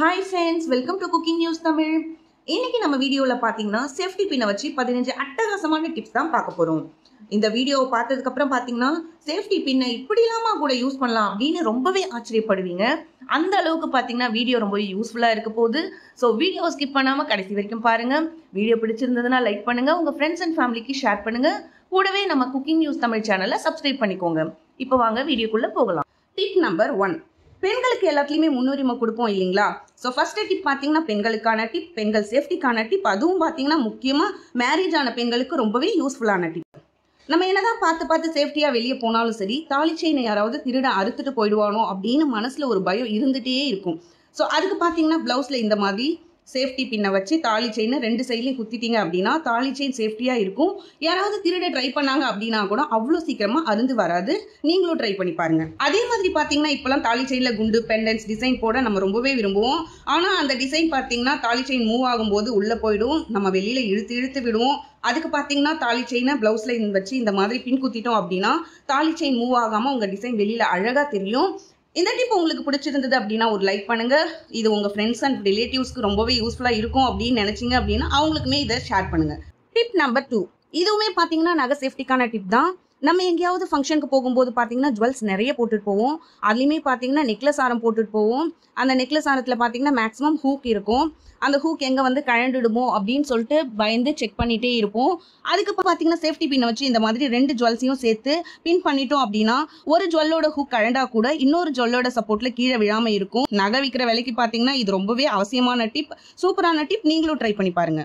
hi friends welcome to cooking news Tamil இன்னைக்கு நம்ம வீடியோவில் பார்த்தீங்கன்னா சேஃப்டி பின்னை வச்சு பதினஞ்சு அட்டகாசமான டிப்ஸ் தான் பார்க்க போகிறோம் இந்த வீடியோவை பார்த்ததுக்கப்புறம் பார்த்தீங்கன்னா சேஃப்டி பின்னை இப்படிலாமா கூட யூஸ் பண்ணலாம் அப்படின்னு ரொம்பவே ஆச்சரியப்படுவீங்க அந்த அளவுக்கு பார்த்தீங்கன்னா வீடியோ ரொம்பவே யூஸ்ஃபுல்லாக இருக்க போகுது ஸோ வீடியோ ஸ்கிப் பண்ணாமல் கடைசி வரைக்கும் பாருங்கள் வீடியோ பிடிச்சிருந்ததுன்னா லைக் பண்ணுங்கள் உங்கள் ஃப்ரெண்ட்ஸ் அண்ட் ஃபேமிலிக்கு ஷேர் பண்ணுங்கள் கூடவே நம்ம குக்கிங் நியூஸ் தமிழ் சேனலை சப்ஸ்கிரைப் பண்ணிக்கோங்க இப்போ வாங்க வீடியோக்குள்ளே போகலாம் டிப் நம்பர் ஒன் பெண்களுக்கு எல்லாத்துலேயுமே முன்னுரிமை கொடுப்போம் இல்லைங்களா ஸோ ஃபர்ஸ்ட் டிப் பார்த்தீங்கன்னா பெண்களுக்கான டிப் பெண்கள் சேஃப்டிக்கான டிப் அதுவும் பார்த்தீங்கன்னா முக்கியமாக மேரேஜ் ஆன பெண்களுக்கு ரொம்பவே யூஸ்ஃபுல்லான டிப் நம்ம என்னதான் பார்த்து பார்த்து சேஃப்டியாக வெளியே போனாலும் சரி தாலி செயினை யாராவது திருட அறுத்துட்டு போயிடுவானோ அப்படின்னு மனசில் ஒரு பயம் இருந்துகிட்டே இருக்கும் ஸோ அதுக்கு பார்த்தீங்கன்னா ப்ளவுஸில் இந்த மாதிரி சேஃப்டி பின்னை வச்சு தாலி செயினை ரெண்டு சைட்லையும் குத்திட்டீங்க அப்படின்னா தாலி செயின் சேஃப்டியாக இருக்கும் யாராவது திருட ட்ரை பண்ணாங்க அப்படின்னா கூட அவ்வளோ சீக்கிரமாக அருந்து வராது நீங்களும் ட்ரை பண்ணி பாருங்க அதே மாதிரி பார்த்தீங்கன்னா இப்போலாம் தாலி செயினில் குண்டு பெண்டன்ஸ் டிசைன் போட நம்ம ரொம்பவே விரும்புவோம் ஆனால் அந்த டிசைன் பார்த்தீங்கன்னா தாலி செயின் மூவ் ஆகும்போது உள்ளே போயிடும் நம்ம வெளியில் இழுத்து இழுத்து விடுவோம் அதுக்கு பார்த்தீங்கன்னா தாலி செயினை ப்ளவுஸில் வச்சு இந்த மாதிரி பின் குத்திட்டோம் அப்படின்னா தாலி செயின் மூவ் ஆகாமல் உங்கள் டிசைன் வெளியில் அழகாக தெரியும் இந்த டிப் உங்களுக்கு பிடிச்சிருந்தது அப்படின்னா ஒரு லைக் பண்ணுங்க இது உங்க ஃப்ரெண்ட்ஸ் அண்ட் ரிலேட்டிவ்ஸ்க்கு ரொம்பவே யூஸ்ஃபுல்லா இருக்கும் அப்படின்னு நினைச்சீங்க அப்படின்னா அவங்களுக்குமே இதை ஷேர் பண்ணுங்க டிப் நம்பர் டூ இதுவுமே பார்த்தீங்கன்னா நகை சேஃப்டிக்கான டிப் தான் நம்ம எங்கேயாவது ஃபங்க்ஷனுக்கு போகும்போது பார்த்தீங்கன்னா ஜுவல்ஸ் நிறைய போட்டுட்டு போவோம் அதுலேயுமே பார்த்தீங்கன்னா நெக்லஸ் ஆரம் போட்டுட்டு போவோம் அந்த நெக்லஸ் ஆரத்தில் பார்த்தீங்கன்னா மேக்ஸிமம் ஹூக் இருக்கும் அந்த ஹூக் எங்கே வந்து கழண்டுடுமோ அப்படின்னு சொல்லிட்டு பயந்து செக் பண்ணிகிட்டே இருப்போம் அதுக்கு பார்த்தீங்கன்னா சேஃப்டி பின்னை வச்சு இந்த மாதிரி ரெண்டு ஜுவல்ஸையும் சேர்த்து பின் பண்ணிட்டோம் அப்படின்னா ஒரு ஜுவல்லோட ஹூக் கழண்டா கூட இன்னொரு ஜுவல்லோட சப்போர்ட்டில் கீழே விழாமல் இருக்கும் நகை விற்கிற விலைக்கு பார்த்தீங்கன்னா இது ரொம்பவே அவசியமான டிப் சூப்பரான டிப் நீங்களும் ட்ரை பண்ணி பாருங்க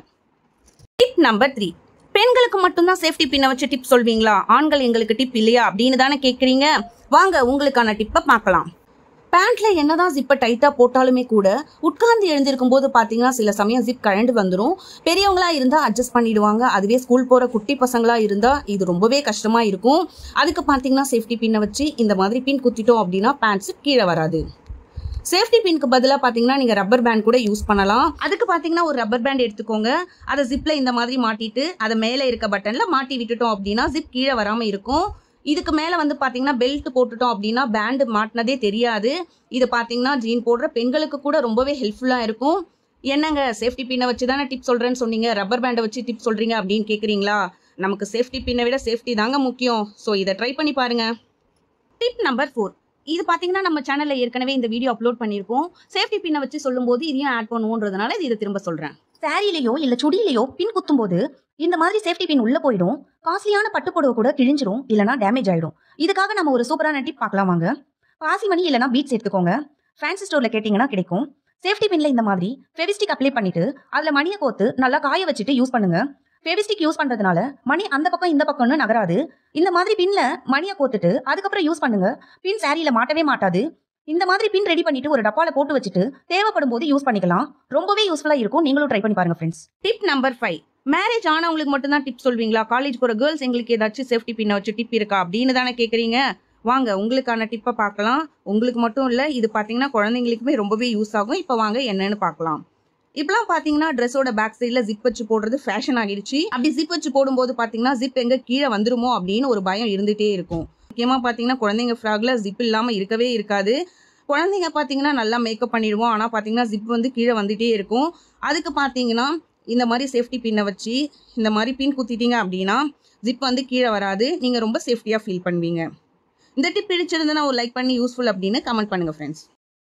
டிப் நம்பர் த்ரீ பெண்களுக்கு மட்டும்தான் சேஃப்டி பின்னை வச்சு டிப் சொல்வீங்களா ஆண்கள் எங்களுக்கு டிப் இல்லையா அப்படின்னு தானே கேட்குறீங்க வாங்க உங்களுக்கான டிப்பை பார்க்கலாம் பேண்ட்ல என்னதான் ஜிப்பை டைட்டா போட்டாலுமே கூட உட்கார்ந்து எழுந்திருக்கும் போது பாத்தீங்கன்னா சில சமயம் ஜிப் கழண்டு வந்துடும் பெரியவங்களா இருந்தா அட்ஜஸ்ட் பண்ணிடுவாங்க அதுவே ஸ்கூல் போற குட்டி பசங்களா இருந்தா இது ரொம்பவே கஷ்டமா இருக்கும் அதுக்கு பாத்தீங்கன்னா சேஃப்டி பின்னை வச்சு இந்த மாதிரி பின் குத்திட்டோம் அப்படின்னா பேண்ட் ஜிப் கீழே வராது சேஃப்டி பின்க்கு பதிலாக பார்த்தீங்கன்னா நீங்கள் ரப்பர் பேண்ட் கூட யூஸ் பண்ணலாம் அதுக்கு பார்த்தீங்கன்னா ஒரு ரப்பர் பேண்ட் எடுத்துக்கோங்க அதை ஜிப்பில் இந்த மாதிரி மாட்டிட்டு அதை மேலே இருக்க பட்டனில் மாட்டி விட்டுட்டோம் அப்படின்னா ஜிப் கீழே வராமல் இருக்கும் இதுக்கு மேலே வந்து பார்த்தீங்கன்னா பெல்ட் போட்டுட்டோம் அப்படின்னா பேண்டு மாட்டினதே தெரியாது இது பார்த்தீங்கன்னா ஜீன் போடுற பெண்களுக்கு கூட ரொம்பவே ஹெல்ப்ஃபுல்லாக இருக்கும் என்னங்க சேஃப்டி பின்னை வச்சு தானே டிப் சொல்கிறேன்னு சொன்னீங்க ரப்பர் பேண்டை வச்சு டிப் சொல்கிறீங்க அப்படின்னு கேட்குறீங்களா நமக்கு சேஃப்டி பின்னை விட சேஃப்டி தாங்க முக்கியம் ஸோ இதை ட்ரை பண்ணி பாருங்க டிப் நம்பர் ஃபோர் இது பார்த்தீங்கன்னா நம்ம சேனலில் ஏற்கனவே இந்த வீடியோ அப்லோட் பண்ணியிருக்கோம் சேஃப்டி பின்னை வச்சு சொல்லும்போது இதையும் ஆட் பண்ணுவோன்றதுனால இது இதை திரும்ப சொல்கிறேன் சாரிலையோ இல்ல சுடியிலையோ பின் குத்தும் போது இந்த மாதிரி சேஃப்டி பின் உள்ள போயிடும் காஸ்ட்லியான பட்டுப்புடவை கூட கிழிஞ்சிரும் இல்லனா டேமேஜ் ஆயிடும் இதுக்காக நம்ம ஒரு சூப்பரான டிப் பார்க்கலாம் வாங்க பாசி மணி இல்லனா பீட்ஸ் எடுத்துக்கோங்க ஃபேன்சி ஸ்டோர்ல கேட்டிங்கன்னா கிடைக்கும் சேஃப்டி பின்ல இந்த மாதிரி ஃபெவிஸ்டிக் அப்ளை பண்ணிட்டு அதுல மணியை கோத்து நல்லா காய வச்சுட்டு யூஸ் பண்ணுங்க ஃபெவிஸ்டிக் யூஸ் பண்றதுனால மணி அந்த பக்கம் இந்த பக்கம்னு நகராது இந்த மாதிரி பின்ல மணியை கோத்துட்டு அதுக்கப்புறம் யூஸ் பண்ணுங்க பின் சாரியில மாட்டவே மாட்டாது இந்த மாதிரி பின் ரெடி பண்ணிட்டு ஒரு டப்பால போட்டு வச்சுட்டு தேவைப்படும் போது யூஸ் பண்ணிக்கலாம் ரொம்பவே யூஸ்ஃபுல்லா இருக்கும் நீங்களும் ட்ரை பண்ணி பாருங்க friends tip number five marriage ஆனவங்களுக்கு மட்டும்தான் டிப் சொல்வீங்களா காலேஜ் போகிற கேர்ள்ஸ் எங்களுக்கு ஏதாச்சும் சேஃப்டி பின்னை வச்சு டிப் இருக்கா அப்படின்னு தானே கேட்குறீங்க வாங்க உங்களுக்கான டிப்பை பார்க்கலாம் உங்களுக்கு மட்டும் இல்லை இது பார்த்தீங்கன்னா குழந்தைங்களுக்குமே ரொம்பவே யூஸ் ஆகும் இப்போ வாங்க என்னன்னு பார்க்கலாம் இப்பெல்லாம் பார்த்தீங்கன்னா ட்ரெஸ்ஸோட பேக் சைடில் ஜிப் வச்சு போடுறது ஃபேஷன் ஆகிடுச்சு அப்படி ஜிப் வச்சு போடும்போது பார்த்தீங்கன்னா ஜிப் எங்கே கீழே வந்துருமோ அப்படின்னு ஒரு பயம் இருந்துகிட்டே இருக்கும் முக்கியமாக பார்த்தீங்கன்னா குழந்தைங்க ஃப்ராக்ல ஜிப் இல்லாமல் இருக்கவே இருக்காது குழந்தைங்க பார்த்தீங்கன்னா நல்லா மேக்கப் பண்ணிடுவோம் ஆனால் பார்த்தீங்கன்னா ஜிப் வந்து கீழே வந்துட்டே இருக்கும் அதுக்கு பார்த்தீங்கன்னா இந்த மாதிரி சேஃப்டி பின்னை வச்சு இந்த மாதிரி பின் குத்திட்டீங்க அப்படின்னா ஜிப் வந்து கீழே வராது நீங்கள் ரொம்ப சேஃப்டியாக ஃபீல் பண்ணுவீங்க இந்த டிப் பிடிச்சிருந்ததுன்னா ஒரு லைக் பண்ணி யூஸ்ஃபுல் அப்படின்னு கமெண்ட் பண்ணுங்க friends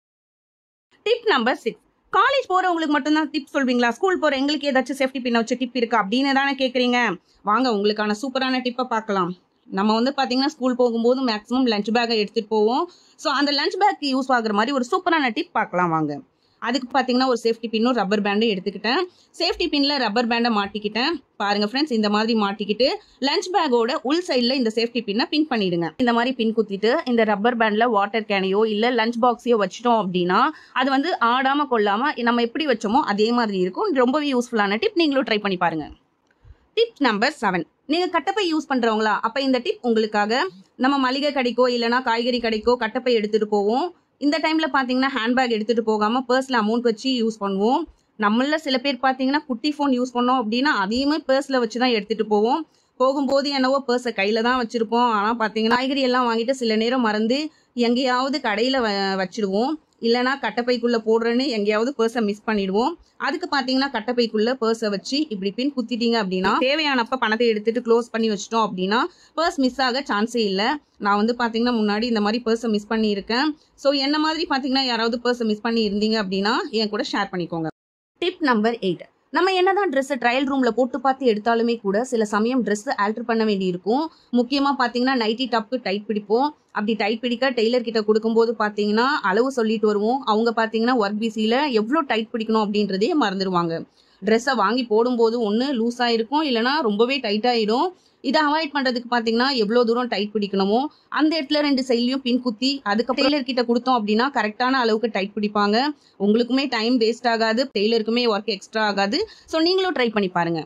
tip number six college போகிறவங்களுக்கு மட்டும்தான் டிப் சொல்வீங்களா ஸ்கூல் போகிற எங்களுக்கு ஏதாச்சும் சேஃப்டி பின்னை வச்சு டிப் இருக்கா அப்படின்னு தானே கேட்குறீங்க வாங்க உங்களுக்கான சூப்பரான டிப்பை பார்க்கலாம் நம்ம வந்து பார்த்தீங்கன்னா ஸ்கூல் போகும்போது மேக்ஸிமம் லஞ்ச் பேக்கை எடுத்துகிட்டு போவோம் ஸோ அந்த லஞ்ச் பேக் யூஸ் ஆகுற மாதிரி ஒரு சூப்பரான டிப் பார்க்கலாம் வாங்க அதுக்கு பார்த்தீங்கன்னா ஒரு சேஃப்டி பின்னும் ரப்பர் பேண்டும் எடுத்துக்கிட்டேன் சேஃப்டி பின்னில் ரப்பர் பேண்டை மாட்டிக்கிட்டேன் பாருங்க ஃப்ரெண்ட்ஸ் இந்த மாதிரி மாட்டிக்கிட்டு லஞ்ச் பேக்கோட உள் சைடில் இந்த சேஃப்டி பின்னை பின் பண்ணிடுங்க இந்த மாதிரி பின் குத்திட்டு இந்த ரப்பர் பேண்டில் வாட்டர் கேனையோ இல்லை லஞ்ச் பாக்ஸையோ வச்சிட்டோம் அப்படின்னா அது வந்து ஆடாமல் கொள்ளாமல் நம்ம எப்படி வச்சோமோ அதே மாதிரி இருக்கும் ரொம்பவே யூஸ்ஃபுல்லான டிப் நீங்களும் ட்ரை பண்ணி பாருங்க டிப் நம்பர் செவன் நீங்கள் கட்டப்பை யூஸ் பண்ணுறவங்களா அப்போ இந்த டிப் உங்களுக்காக நம்ம மளிகை கடைக்கோ இல்லைனா காய்கறி கடைக்கோ கட்டப்பை எடுத்துகிட்டு போவோம் இந்த டைமில் பார்த்தீங்கன்னா ஹேண்ட்பேக் எடுத்துகிட்டு போகாமல் பர்ஸில் அமௌண்ட் வச்சு யூஸ் பண்ணுவோம் நம்மள சில பேர் பார்த்தீங்கன்னா குட்டி ஃபோன் யூஸ் பண்ணோம் அப்படின்னா அதையுமே பர்ஸில் வச்சு தான் எடுத்துகிட்டு போவோம் போகும்போது என்னவோ பர்ஸை கையில் தான் வச்சுருப்போம் ஆனால் பார்த்தீங்கன்னா காய்கறி எல்லாம் வாங்கிட்டு சில நேரம் மறந்து எங்கேயாவது கடையில் வ வச்சிடுவோம் இல்லைனா கட்டப்பைக்குள்ள போடுறேன்னு எங்கேயாவது பர்ஸை மிஸ் பண்ணிடுவோம் அதுக்கு பார்த்தீங்கன்னா கட்டப்பைக்குள்ள பர்ஸை வச்சு இப்படி பின் குத்திட்டீங்க அப்படின்னா தேவையானப்ப பணத்தை எடுத்துட்டு க்ளோஸ் பண்ணி வச்சிட்டோம் அப்படின்னா பர்ஸ் மிஸ் ஆக சான்ஸே இல்லை நான் வந்து பார்த்தீங்கன்னா முன்னாடி இந்த மாதிரி பர்ஸை மிஸ் பண்ணியிருக்கேன் ஸோ என்ன மாதிரி பார்த்தீங்கன்னா யாராவது பர்ஸை மிஸ் பண்ணி இருந்தீங்க அப்படின்னா என் கூட ஷேர் பண்ணிக்கோங்க டிப் நம்பர் எயிட் நம்ம என்னதான் ட்ரெஸ்ஸை ட்ரையல் ரூம்ல போட்டு பார்த்து எடுத்தாலுமே கூட சில சமயம் ட்ரெஸ் ஆல்டர் பண்ண வேண்டி இருக்கும் முக்கியமா பாத்தீங்கன்னா நைட்டி டாப்க்கு டைட் பிடிப்போம் அப்படி டைட் பிடிக்க டெய்லர் கிட்ட கொடுக்கும்போது பாத்தீங்கன்னா அளவு சொல்லிட்டு வருவோம் அவங்க பாத்தீங்கன்னா ஒர்க் பிஸியில எவ்வளோ டைட் பிடிக்கணும் அப்படின்றதே மறந்துடுவாங்க ட்ரெஸ்ஸை வாங்கி போடும்போது ஒன்று லூஸாக இருக்கும் இல்லைனா ரொம்பவே டைட் ஆயிடும் இதை அவாய்ட் பண்றதுக்கு பாத்தீங்கன்னா எவ்வளோ தூரம் டைட் பிடிக்கணுமோ அந்த இடத்துல ரெண்டு சைட்லயும் பின் குத்தி அதுக்கப்புறம் டெய்லர் கிட்ட கொடுத்தோம் அப்படின்னா கரெக்டான அளவுக்கு டைட் பிடிப்பாங்க உங்களுக்குமே டைம் வேஸ்ட் ஆகாது டெய்லருக்குமே ஒர்க் எக்ஸ்ட்ரா ஆகாது ஸோ நீங்களும் ட்ரை பண்ணி பாருங்க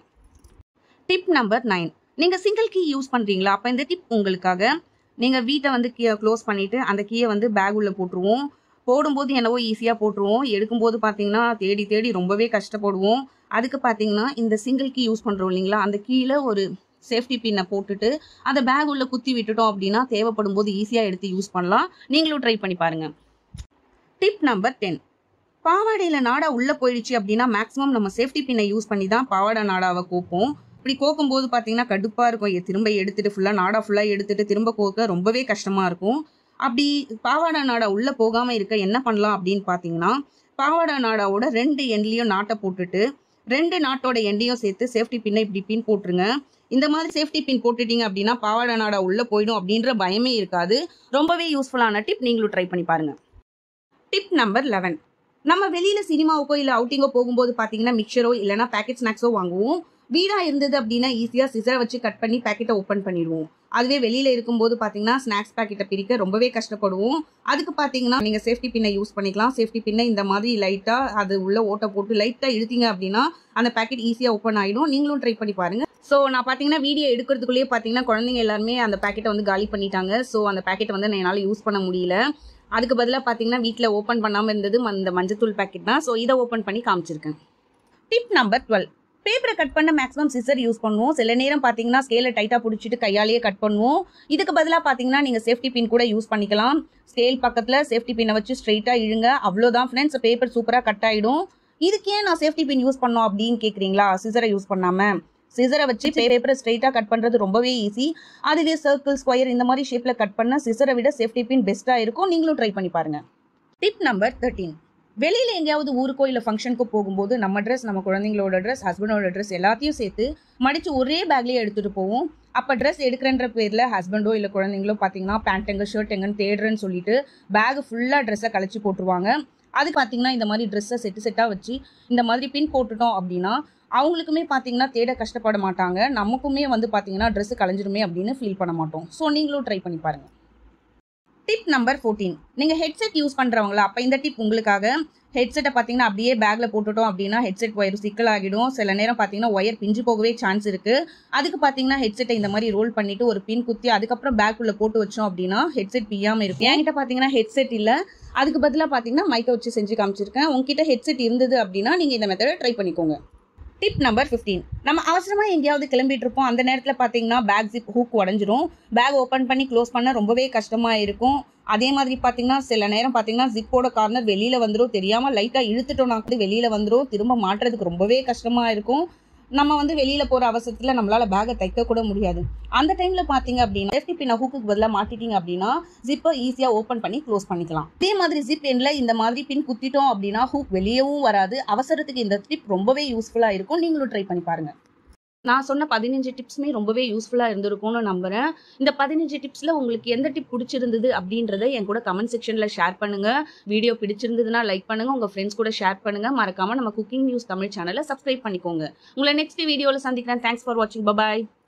டிப் நம்பர் நைன் நீங்க சிங்கிள் கீ யூஸ் பண்றீங்களா அப்ப இந்த டிப் உங்களுக்காக நீங்க வீட்டை வந்து கீயை க்ளோஸ் பண்ணிட்டு அந்த கீயை வந்து பேக் உள்ள போட்டுருவோம் போடும்போது என்னவோ ஈஸியாக போட்டுருவோம் எடுக்கும்போது பார்த்தீங்கன்னா தேடி தேடி ரொம்பவே கஷ்டப்படுவோம் அதுக்கு பார்த்தீங்கன்னா இந்த சிங்கிள் கீ யூஸ் பண்ணுறோம் இல்லைங்களா அந்த கீழே ஒரு சேஃப்டி பின்னை போட்டுட்டு அந்த பேக் உள்ள குத்தி விட்டுட்டோம் அப்படின்னா தேவைப்படும் போது ஈஸியாக எடுத்து யூஸ் பண்ணலாம் நீங்களும் ட்ரை பண்ணி பாருங்க டிப் நம்பர் டென் பாவாடையில் நாடா உள்ளே போயிடுச்சு அப்படின்னா மேக்ஸிமம் நம்ம சேஃப்டி பின்னை யூஸ் பண்ணி தான் பாவாடை நாடாவை கோப்போம் இப்படி கோக்கும் போது பார்த்தீங்கன்னா கடுப்பாக இருக்கும் எ- திரும்ப எடுத்துட்டு ஃபுல்லாக நாடா ஃபுல்லாக எடுத்துட்டு திரும்ப கோக்க ரொம்பவே கஷ்டமாக இருக்கும் அப்படி பாவாடை நாடா உள்ளே போகாமல் இருக்க என்ன பண்ணலாம் அப்படின்னு பார்த்தீங்கன்னா பாவாடை நாடாவோட ரெண்டு எண்ட்லேயும் நாட்டை போட்டுட்டு ரெண்டு நாட்டோட எண்டையும் சேர்த்து சேஃப்டி பின்னை இப்படி பின் போட்டுருங்க இந்த மாதிரி சேஃப்டி பின் போட்டுட்டீங்க அப்படின்னா பாவாடை நாடா உள்ளே போயிடும் அப்படின்ற பயமே இருக்காது ரொம்பவே யூஸ்ஃபுல்லான டிப் நீங்களும் ட்ரை பண்ணி பாருங்க டிப் நம்பர் லெவன் நம்ம வெளியில சினிமாவுக்கோ இல்லை அவுட்டிங்கோ போகும்போது பார்த்தீங்கன்னா மிக்சரோ இல்லைனா பேக்கெட் ஸ்நாக்ஸோ வாங்குவோம் வீடா இருந்தது அப்படின்னா ஈஸியா சிசரை வச்சு கட் பண்ணி பேக்கெட்டை ஓப்பன் பண்ணிடுவோம் அதுவே வெளியில இருக்கும்போது பாத்தீங்கன்னா ஸ்நாக்ஸ் பேக்கெட்டை பிரிக்க ரொம்பவே கஷ்டப்படுவோம் அதுக்கு பாத்தீங்கன்னா நீங்க சேஃப்டி பின்னை யூஸ் பண்ணிக்கலாம் சேஃப்டி பின்னை இந்த மாதிரி லைட்டா அது உள்ள ஓட்டை போட்டு லைட்டா இழுத்தீங்க அப்படின்னா அந்த பேக்கெட் ஈஸியா ஓப்பன் ஆயிடும் நீங்களும் ட்ரை பண்ணி பாருங்க ஸோ நான் பார்த்தீங்கன்னா வீடியோ எடுக்கிறதுக்குள்ளேயே பார்த்தீங்கன்னா குழந்தைங்க எல்லாருமே அந்த பேக்கெட்டை வந்து காலி பண்ணிட்டாங்க ஸோ அந்த பேக்கெட்டை வந்து என்னால் யூஸ் பண்ண முடியல அதுக்கு பதிலாக பார்த்தீங்கன்னா வீட்டில் ஓப்பன் பண்ணாமல் இருந்தது அந்த மஞ்சத்தூள் பேக்கெட் தான் ஸோ இதை ஓப்பன் பண்ணி காமிச்சிருக்கேன் டிப் நம்பர் டுவெல் பேப்பரை கட் பண்ண மேக்ஸிமம் சிசர் யூஸ் பண்ணுவோம் சில நேரம் பார்த்தீங்கன்னா ஸ்கேலை டைட்டாக பிடிச்சிட்டு கையாலேயே கட் பண்ணுவோம் இதுக்கு பதிலாக பார்த்தீங்கன்னா நீங்கள் சேஃப்டி பின் கூட யூஸ் பண்ணிக்கலாம் ஸ்கேல் பக்கத்தில் சேஃப்டி பின்னை வச்சு ஸ்ட்ரெயிட்டாக இழுங்க அவ்வளோதான் ஃப்ரெண்ட்ஸ் பேப்பர் சூப்பராக கட் ஆகிடும் இதுக்கு ஏன் நான் சேஃப்டி பின் யூஸ் பண்ணோம் அப்படின்னு கேட்குறீங்களா சிசரை யூஸ் பண்ணாமல் சிசரை வச்சு பேப்பரை ஸ்ட்ரெயிட்டாக கட் பண்ணுறது ரொம்பவே ஈஸி அதுவே சர்க்கிள் ஸ்கொயர் இந்த மாதிரி ஷேப்பில் கட் பண்ணால் சிசரை விட சேஃப்டி பின் பெஸ்ட்டாக இருக்கும் நீங்களும் ட்ரை பண்ணி பாருங்கள் டிப் நம்பர் தேர்ட்டீன் வெளியில் எங்கேயாவது ஊருக்கோ இல்லை ஃபங்க்ஷனுக்கோ போகும்போது நம்ம ட்ரெஸ் நம்ம குழந்தைங்களோட ட்ரெஸ் ஹஸ்பண்டோட ட்ரெஸ் எல்லாத்தையும் சேர்த்து மடித்து ஒரே பேக்லேயே எடுத்துகிட்டு போவோம் அப்போ ட்ரெஸ் எடுக்கிறன்ற பேரில் ஹஸ்பண்டோ இல்லை குழந்தைங்களோ பார்த்தீங்கன்னா பேண்ட் எங்க ஷர்ட் எங்கன்னு தேடுறேன்னு சொல்லிட்டு பேக் ஃபுல்லாக ட்ரெஸ்ஸை கழிச்சு போட்டுருவாங்க அது பார்த்தீங்கன்னா இந்த மாதிரி ட்ரெஸ்ஸை செட்டு செட்டாக வச்சு இந்த மாதிரி பின் போட்டுட்டோம் அப்படின்னா அவங்களுக்குமே பார்த்தீங்கன்னா தேட கஷ்டப்பட மாட்டாங்க நமக்குமே வந்து பார்த்தீங்கன்னா ட்ரெஸ் கலைஞ்சிருமே அப்படின்னு ஃபீல் பண்ண மாட்டோம் ஸோ நீங்களும் ட்ரை பண்ணி பாருங்க டிப் நம்பர் ஃபோர்டீன் நீங்கள் ஹெட்செட் யூஸ் பண்ணுறவங்களா அப்போ இந்த டிப் உங்களுக்காக ஹெட்செட்டை பார்த்தீங்கன்னா அப்படியே பேக்கில் போட்டுட்டோம் அப்படின்னா ஹெட்செட் ஒயர் சிக்கலாகிடும் சில நேரம் பார்த்தீங்கன்னா ஒயர் பிஞ்சு போகவே சான்ஸ் இருக்குது அதுக்கு பார்த்தீங்கன்னா ஹெட்செட்டை இந்த மாதிரி ரோல் பண்ணிட்டு ஒரு பின் குத்தி அதுக்கப்புறம் பேக்குள்ளே போட்டு வச்சோம் அப்படின்னா ஹெட்செட் பியாமல் இருக்கும் என்கிட்ட பார்த்தீங்கன்னா ஹெட்செட் இல்லை அதுக்கு பதிலாக பார்த்தீங்கன்னா மைக்கை வச்சு செஞ்சு காமிச்சிருக்கேன் உங்ககிட்ட ஹெட்செட் இருந்தது அப்படின்னா நீங்கள் இந்த மெத்தடை ட்ரை பண்ணிக்கோங்க டிப் நம்பர் 15 நம்ம அவசரமா எங்கேயாவது கிளம்பிட்டு இருப்போம் அந்த நேரத்தில் பார்த்தீங்கன்னா பேக் ஜிப் ஹூக் உடஞ்சிரும் பேக் ஓப்பன் பண்ணி க்ளோஸ் பண்ண ரொம்பவே கஷ்டமா இருக்கும் அதே மாதிரி பார்த்தீங்கன்னா சில நேரம் பார்த்தீங்கன்னா ஜிப்போட கார்னர் வெளியில வந்துடும் தெரியாம லைட்டா இழுத்துட்டோம்னா கூட வெளியில வந்துடும் திரும்ப மாட்டுறதுக்கு ரொம்பவே கஷ்டமா இருக்கும் நம்ம வந்து வெளியில போற அவசரத்துல நம்மளால பேக்கை தைக்க கூட முடியாது அந்த டைம்ல பாத்தீங்க அப்படின்னா சேஃப்டி பின்ன ஹூக்குக்கு பதிலாக மாட்டிட்டீங்க அப்படின்னா ஜிப்பை ஈஸியா ஓப்பன் பண்ணி க்ளோஸ் பண்ணிக்கலாம் இதே மாதிரி ஜிப் எண்ட்ல இந்த மாதிரி பின் குத்திட்டோம் அப்படின்னா ஹூக் வெளியவும் வராது அவசரத்துக்கு இந்த டிப் ரொம்பவே யூஸ்ஃபுல்லா இருக்கும் நீங்களும் ட்ரை பண்ணி பாருங்க நான் சொன்ன பதினஞ்சு டிப்ஸுமே ரொம்பவே யூஸ்ஃபுல்லாக இருந்திருக்கும்னு நம்புறேன் இந்த பதினஞ்சு டிப்ஸில் உங்களுக்கு எந்த டிப் பிடிச்சிருந்தது அப்படின்றத என் கூட கமெண்ட் செக்ஷனில் ஷேர் பண்ணுங்க வீடியோ பிடிச்சிருந்ததுன்னா லைக் பண்ணுங்க உங்கள் ஃப்ரெண்ட்ஸ் கூட ஷேர் பண்ணுங்க மறக்காம நம்ம குக்கிங் நியூஸ் தமிழ் சேனலை சப்ஸ்கிரைப் பண்ணிக்கோங்க உங்களை நெக்ஸ்ட் வீடியோவில் சந்திக்கிறேன் தேங்க்ஸ் ஃபார் வாட்சிங் பபாய்